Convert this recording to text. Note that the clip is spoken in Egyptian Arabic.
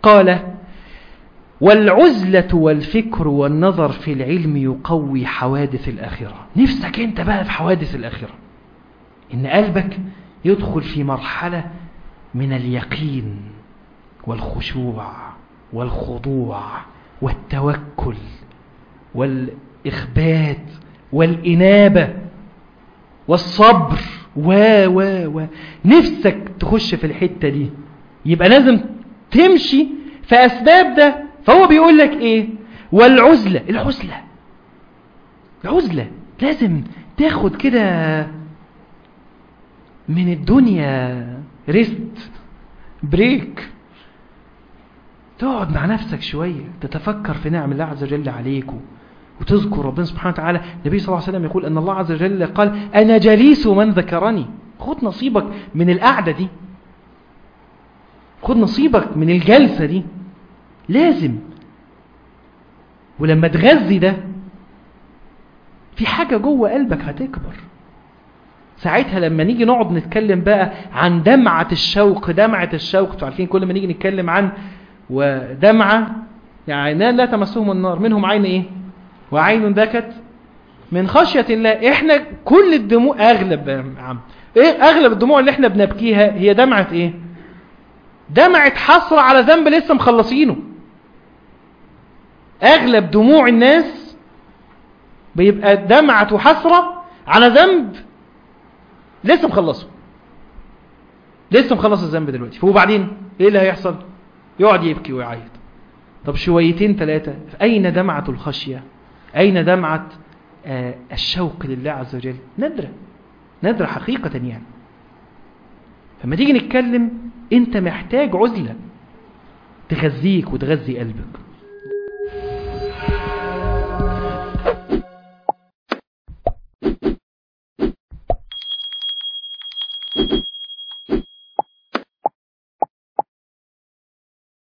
قال والعزلة والفكر والنظر في العلم يقوي حوادث الآخرة نفسك انت بقى في حوادث الآخرة إن قلبك يدخل في مرحلة من اليقين والخشوع والخضوع والتوكل والإخبات والإنابة والصبر و و و نفسك تخش في الحتة دي يبقى لازم تمشي في أسباب ده فهو بيقول لك إيه والعزلة العزلة العزلة لازم تاخد كده من الدنيا ريست بريك تقعد مع نفسك شوية تتفكر في نعم الله عز وجل عليك وتذكر ربنا سبحانه وتعالى النبي صلى الله عليه وسلم يقول أن الله عز وجل قال أنا جليس من ذكرني خد نصيبك من القعدة دي خد نصيبك من الجلسة دي لازم ولما تغذي ده في حاجة جوه قلبك هتكبر ساعتها لما نيجي نقعد نتكلم بقى عن دمعة الشوق دمعة الشوق انتوا عارفين كل ما نيجي نتكلم عن ودمعة يعني لا تمسهم النار منهم عين ايه وعين بكت من خشية الله احنا كل الدموع اغلب يا عم ايه اغلب الدموع اللي احنا بنبكيها هي دمعة ايه دمعة حسرة على ذنب لسه مخلصينه اغلب دموع الناس بيبقى دمعة حسرة على ذنب لسه مخلصه لسه مخلص الذنب دلوقتي وبعدين ايه اللي هيحصل يقعد يبكي ويعيط طب شويتين ثلاثة أين دمعة الخشية أين دمعة آه الشوق لله عز وجل ندرة ندرة حقيقة يعني فما تيجي نتكلم انت محتاج عزلة تغذيك وتغذي قلبك